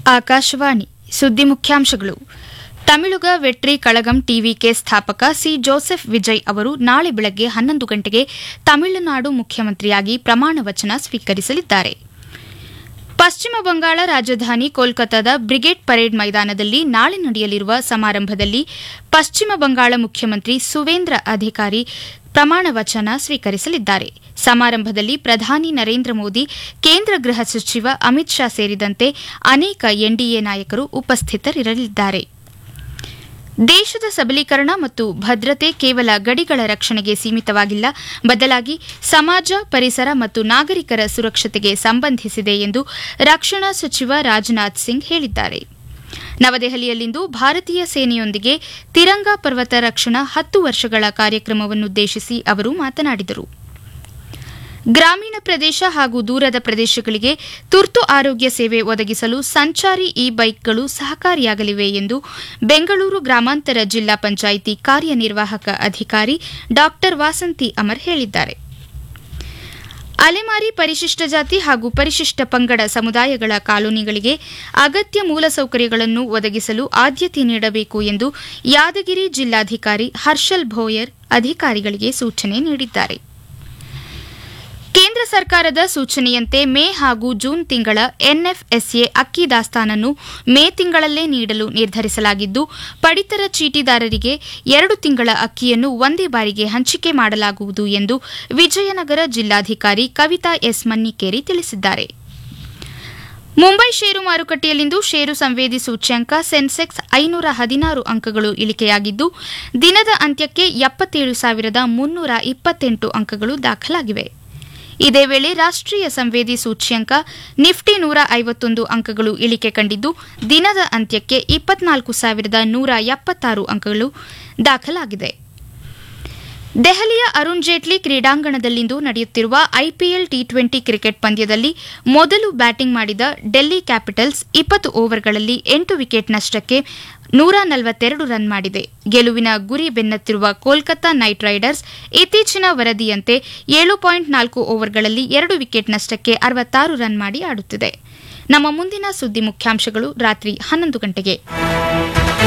ಆಕಾಶವಾಣಿ ಸುದ್ದಿ ಮುಖ್ಯಾಂಶಗಳು ತಮಿಳುಗ ವೆಟ್ರಿ ಕಳಗಂ ಟಿವಿಕೆ ಸ್ಥಾಪಕ ಸಿ ಜೋಸೆಫ್ ವಿಜಯ್ ಅವರು ನಾಳೆ ಬೆಳಗ್ಗೆ ಹನ್ನೊಂದು ಗಂಟೆಗೆ ತಮಿಳುನಾಡು ಮುಖ್ಯಮಂತ್ರಿಯಾಗಿ ಪ್ರಮಾಣ ವಚನ ಸ್ವೀಕರಿಸಲಿದ್ದಾರೆ ಪಶ್ಚಿಮ ಬಂಗಾಳ ರಾಜಧಾನಿ ಕೋಲ್ಕತಾದ ಬ್ರಿಗೇಡ್ ಪರೇಡ್ ಮೈದಾನದಲ್ಲಿ ನಾಳೆ ನಡೆಯಲಿರುವ ಸಮಾರಂಭದಲ್ಲಿ ಪಶ್ಚಿಮ ಬಂಗಾಳ ಮುಖ್ಯಮಂತ್ರಿ ಸುವೇಂದ್ರ ಅಧಿಕಾರಿ ಪ್ರಮಾಣ ವಚನ ಸ್ವೀಕರಿಸಲಿದ್ದಾರೆ ಸಮಾರಂಭದಲ್ಲಿ ಪ್ರಧಾನಿ ನರೇಂದ್ರ ಮೋದಿ ಕೇಂದ್ರ ಗೃಹ ಸಚಿವ ಅಮಿತ್ ಶಾ ಸೇರಿದಂತೆ ಅನೇಕ ಎನ್ಡಿಎ ನಾಯಕರು ಉಪಸ್ಥಿತರಿರಲಿದ್ದಾರೆ ದೇಶದ ಸಬಲೀಕರಣ ಮತ್ತು ಭದ್ರತೆ ಕೇವಲ ಗಡಿಗಳ ರಕ್ಷಣೆಗೆ ಸೀಮಿತವಾಗಿಲ್ಲ ಬದಲಾಗಿ ಸಮಾಜ ಪರಿಸರ ಮತ್ತು ನಾಗರಿಕರ ಸುರಕ್ಷತೆಗೆ ಸಂಬಂಧಿಸಿದೆ ಎಂದು ರಕ್ಷಣಾ ಸಚಿವ ರಾಜನಾಥ್ ಸಿಂಗ್ ಹೇಳಿದ್ದಾರೆ ನವದೆಹಲಿಯಲ್ಲಿಂದು ಭಾರತೀಯ ಸೇನೆಯೊಂದಿಗೆ ತಿರಂಗ ಪರ್ವತ ರಕ್ಷಣಾ ಹತ್ತು ವರ್ಷಗಳ ಕಾರ್ಯಕ್ರಮವನ್ನುದ್ದೇಶಿಸಿ ಅವರು ಮಾತನಾಡಿದರು ಗ್ರಾಮೀಣ ಪ್ರದೇಶ ಹಾಗೂ ದೂರದ ಪ್ರದೇಶಗಳಿಗೆ ತುರ್ತು ಆರೋಗ್ಯ ಸೇವೆ ಒದಗಿಸಲು ಸಂಚಾರಿ ಇ ಬೈಕ್ಗಳು ಸಹಕಾರಿಯಾಗಲಿವೆ ಎಂದು ಬೆಂಗಳೂರು ಗ್ರಾಮಾಂತರ ಜಿಲ್ಲಾ ಪಂಚಾಯಿತಿ ಕಾರ್ಯನಿರ್ವಾಹಕ ಅಧಿಕಾರಿ ಡಾ ವಾಸಂತಿ ಅಮರ್ ಹೇಳಿದ್ದಾರೆ ಅಲೆಮಾರಿ ಪರಿಶಿಷ್ಟ ಜಾತಿ ಹಾಗೂ ಪರಿಶಿಷ್ಟ ಪಂಗಡ ಸಮುದಾಯಗಳ ಕಾಲೋನಿಗಳಿಗೆ ಅಗತ್ಯ ಮೂಲಸೌಕರ್ಯಗಳನ್ನು ಒದಗಿಸಲು ಆದ್ಯತೆ ನೀಡಬೇಕು ಎಂದು ಯಾದಗಿರಿ ಜಿಲ್ಲಾಧಿಕಾರಿ ಹರ್ಷಲ್ ಭೋಯರ್ ಅಧಿಕಾರಿಗಳಿಗೆ ಸೂಚನೆ ನೀಡಿದ್ದಾರೆ ಕೇಂದ್ರ ಸರ್ಕಾರದ ಸೂಚನೆಯಂತೆ ಮೇ ಹಾಗೂ ಜೂನ್ ತಿಂಗಳ ಎನ್ಎಫ್ಎಸ್ಎ ಅಕ್ಕಿ ದಾಸ್ತಾನನ್ನು ಮೇ ತಿಂಗಳಲ್ಲೇ ನೀಡಲು ನಿರ್ಧರಿಸಲಾಗಿದ್ದು ಪಡಿತರ ಚೀಟಿದಾರರಿಗೆ ಎರಡು ತಿಂಗಳ ಅಕ್ಕಿಯನ್ನು ಒಂದೇ ಬಾರಿಗೆ ಹಂಚಿಕೆ ಮಾಡಲಾಗುವುದು ಎಂದು ವಿಜಯನಗರ ಜಿಲ್ಲಾಧಿಕಾರಿ ಕವಿತಾ ಎಸ್ ಮನ್ನಿಕೇರಿ ತಿಳಿಸಿದ್ದಾರೆ ಮುಂಬೈ ಷೇರು ಮಾರುಕಟ್ಟೆಯಲ್ಲಿಂದು ಷೇರು ಸಂವೇದಿ ಸೂಚ್ಯಂಕ ಸೆನ್ಸೆಕ್ಸ್ ಐನೂರ ಹದಿನಾರು ಅಂಕಗಳು ಇಳಿಕೆಯಾಗಿದ್ದು ದಿನದ ಅಂತ್ಯಕ್ಕೆ ಎಪ್ಪತ್ತೇಳು ಸಾವಿರದ ಮುನ್ನೂರ ಇಪ್ಪತ್ತೆಂಟು ಅಂಕಗಳು ದಾಖಲಾಗಿವೆ ಇದೇ ವೇಳೆ ರಾಷ್ಟ್ರೀಯ ಸಂವೇದಿ ಸೂಚ್ಯಂಕ ನಿಫ್ಟಿ ನೂರ ಐವತ್ತೊಂದು ಅಂಕಗಳು ಇಳಿಕೆ ಕಂಡಿದ್ದು ದಿನದ ಅಂತ್ಯಕ್ಕೆ ಇಪ್ಪತ್ನಾಲ್ಕು ಸಾವಿರದ ನೂರ ಎಪ್ಪತ್ತಾರು ಅಂಕಗಳು ದಾಖಲಾಗಿದೆ ದೆಹಲಿಯ ಅರುಣ್ ಜೇಟ್ಲಿ ಕ್ರೀಡಾಂಗಣದಲ್ಲಿಂದು ನಡೆಯುತ್ತಿರುವ ಐಪಿಎಲ್ ಟಿ ಟ್ವೆಂಟಿ ಕ್ರಿಕೆಟ್ ಪಂದ್ಯದಲ್ಲಿ ಮೊದಲು ಬ್ಯಾಟಿಂಗ್ ಮಾಡಿದ ಡೆಲ್ಲಿ ಕ್ಯಾಪಿಟಲ್ಸ್ ಇಪ್ಪತ್ತು ಓವರ್ಗಳಲ್ಲಿ ಎಂಟು ವಿಕೆಟ್ ನಷ್ಟಕ್ಕೆ ನೂರ ನಲವತ್ತೆರಡು ರನ್ ಮಾಡಿದೆ ಗೆಲುವಿನ ಗುರಿ ಬೆನ್ನತ್ತಿರುವ ಕೋಲ್ಕತಾ ನೈಟ್ ರೈಡರ್ಸ್ ಇತ್ತೀಚಿನ ವರದಿಯಂತೆ ಏಳು ಪಾಯಿಂಟ್ ನಾಲ್ಕು ಓವರ್ಗಳಲ್ಲಿ ಎರಡು ವಿಕೆಟ್ ನಷ್ಟಕ್ಕೆ ಅರವತ್ತಾರು ರನ್ ಮಾಡಿ ಆಡುತ್ತಿದೆ ನಮ್ಮ ಮುಂದಿನ ಸುದ್ದಿ ಮುಖ್ಯಾಂಶಗಳು ರಾತ್ರಿ ಹನ್ನೊಂದು ಗಂಟೆಗೆ